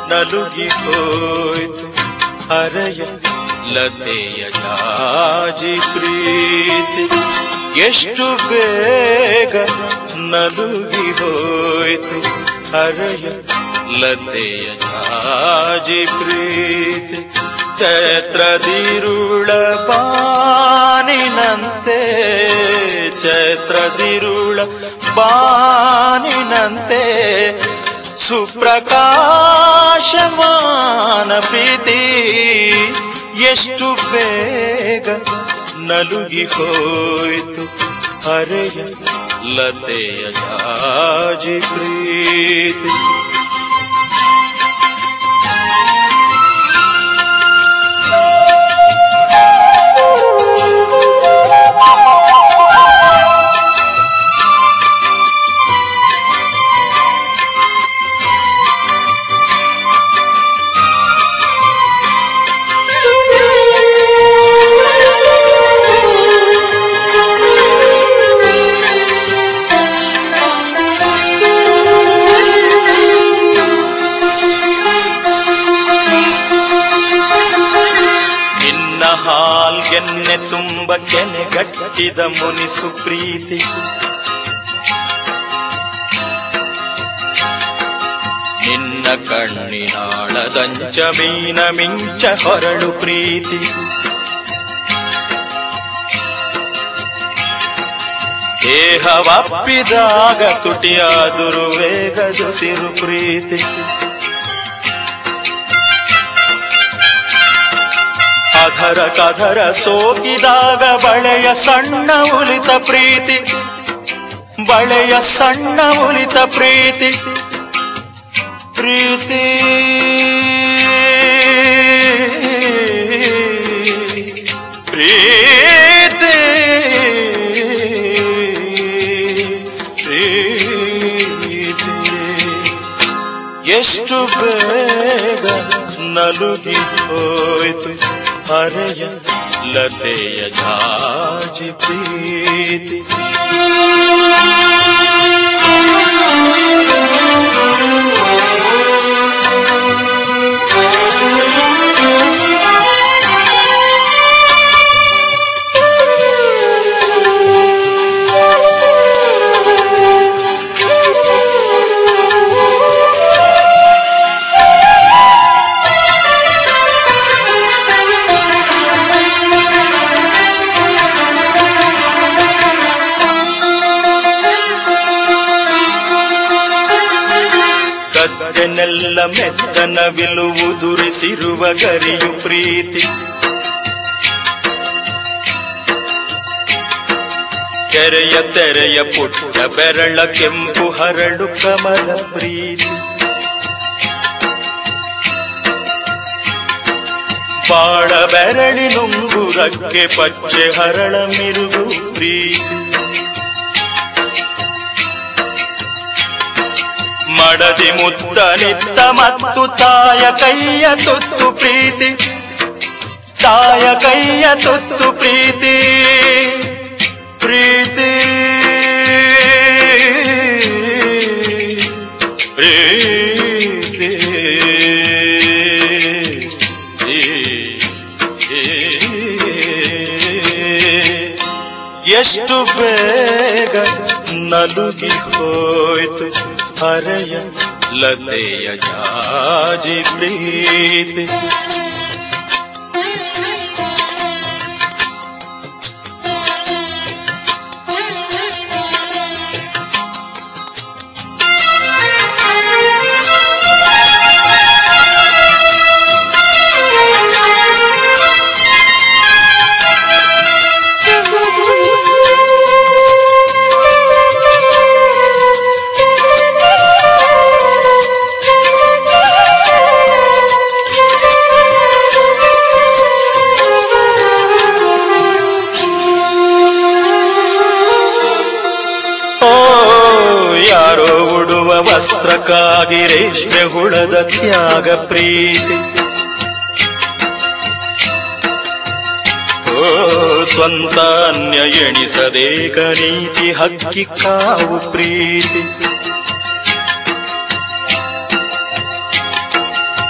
ನಲುಗಿ ಹೋಯ್ತು ಹರೆಯ ಲತೆಯ ಜಾಜಿ ಪ್ರೀತಿ ಎಷ್ಟು ಬೇಗ ನಲುಗಿ ಹೋಯ್ತು ಹರೆಯ ಲತೆಯ ಜಾಜಿ ಪ್ರೀತಿ ಚೈತ್ರದಿರುಳ ಬಾನಿನಂತೆ ಚೈತ್ರದಿರುಳ ಬಾನಿನಂತೆ ಸುಪ್ರಕಾಶಮಾನ ಪ್ರೀತಿ ಎಷ್ಟು ಬೇಗ ನಲುಗಿ ಹೋಯ್ತು ಹರೆಯ ಲತೆಯ ಜಾಜಿ ಪ್ರೀತಿ ನಿನ್ನ ಹಾಲ್ಗೆನ್ನೆ ತುಂಬ ಕೆನೆಗಟ್ಟಿದ ಮುನಿಸು ಪ್ರೀತಿ ನಿನ್ನ ಕಣ್ಣಿನಾಳದಂಚ ಮೀನ ಮಿಂಚ ಹೊರಳು ಪ್ರೀತಿ ದೇಹವಪ್ಪಿದಾಗ ತುಟಿಯಾದುರು ವೇಗದುಸಿರು ಪ್ರೀತಿ ಅಧರ ಕಧರ ಸೋಕಿದಾಗ ಬಳೆಯ ಸಣ್ಣ ಉಲಿತ ಪ್ರೀತಿ ಬಳೆಯ ಸಣ್ಣ ಉಲಿತ ಪ್ರೀತಿ ಪ್ರೀತಿ ಪ್ರೀತಿ ಪ್ರೀತಿ ಎಷ್ಟು ಬೇಗ ನಲುಗಿ ಹೋಯ್ತು ಹರೆಯ ಲತೆಯ ಜಾಜಿ ಪ್ರೀತಿ ಗದ್ದೆನೆಲ್ಲ ಮೆತ್ತನವಿಲು ಉದುರಿಸಿರುವ ಗರಿಯು ಪ್ರೀತಿ ಕೆರೆಯ ತೆರೆಯ ಪುಟ್ಟ ಬೆರಳ ಕೆಂಪು ಹರಳು ಕಮಲ ಪ್ರೀತಿ ಬಾಳ ಬೆರಳಿನುಂಗುರಕ್ಕೆ ಪಚ್ಚೆ ಹರಳ ಮಿರುಗು ಪ್ರೀತಿ ಮಡದಿ ಮುತ್ತ ನಿತ್ತ ಮತ್ತು ತಾಯ ಕೈಯ ತುತ್ತು ಪ್ರೀತಿ ತಾಯ ಕೈಯ ತುತ್ತು ಪ್ರೀತಿ ಪ್ರೀತಿ ಪ್ರೀತಿ ಎಷ್ಟು ಬೇಗ ನಲುಗಿ ಹೋಯ್ತು ಹರೆಯ ಲತೆಯ ಜಾಜಿ ಪ್ರೀತಿ ಓ ಯಾರೋ ಉಡುವ ವಸ್ತ್ರಕ್ಕಾಗಿ ರೇಷ್ಮೆ ಹುಳದ ತ್ಯಾಗ ಪ್ರೀತಿ ಓ ಸ್ವಂತ ಅನ್ಯ ಎಣಿಸದೇಕ ನೀತಿ ಹಕ್ಕಿ ಕಾವು ಪ್ರೀತಿ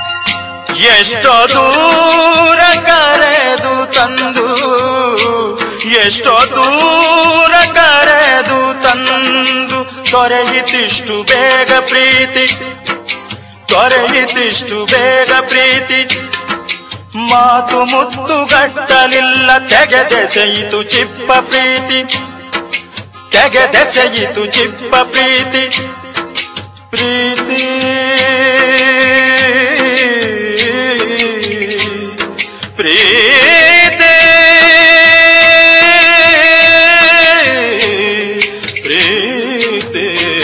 ಎಷ್ಟೋ ದೂರ ಕರೆದು ತಂದು ಎಷ್ಟೋ ದೂರ ಕರೆದು ತಂದು ತೊರೆಯಿತಿಷ್ಟು ಬೇಗ ಪ್ರೀತಿ ತೊರೆಯಿತಿಷ್ಟು ಬೇಗ ಪ್ರೀತಿ ಮಾತು ಮುತ್ತುಗಟ್ಟಲಿಲ್ಲ ತೆಗೆದೆಸೆಯಿತು ಚಿಪ್ಪ ಪ್ರೀತಿ ತೆಗೆದೆಸೆಯಿತು ಚಿಪ್ಪ ಪ್ರೀತಿ ಪ್ರೀತಿ ಪ್ರೀತಿ ಪ್ರೀತಿ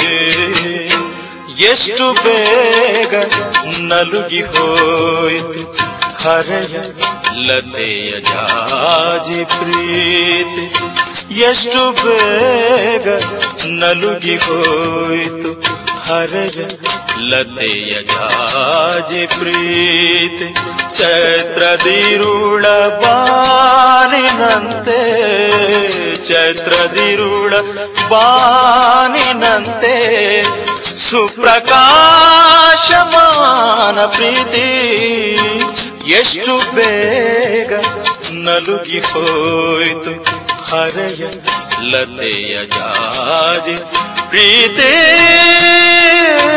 ಎಷ್ಟು ಬೇಗ ನಲುಗಿ ಹೋಯಿತು ಹರೆಯ ಲತೆಯ ಜಾಜಿ ಪ್ರೀತಿ ಎಷ್ಟು ಬೇಗ ನಲುಗಿ ಹೋಯಿತು ಹರೆಯ ಲತೆಯ ಜಾಜಿ ಪ್ರೀತಿ ಚೈತ್ರದಿರುಳ ಬಾನಿನಂತೆ ಚೈತ್ರದಿರುಳ ಬಾನಿನಂತೆ ಸುಪ್ರಕಾಶಮಾನ ಪ್ರೀತಿ ಎಷ್ಟು ಬೇಗ ನಲುಗಿ ಹೋಯಿತು ಹರೆಯ ಲತೆಯ ಜಾಜಿ ಪ್ರೀತಿ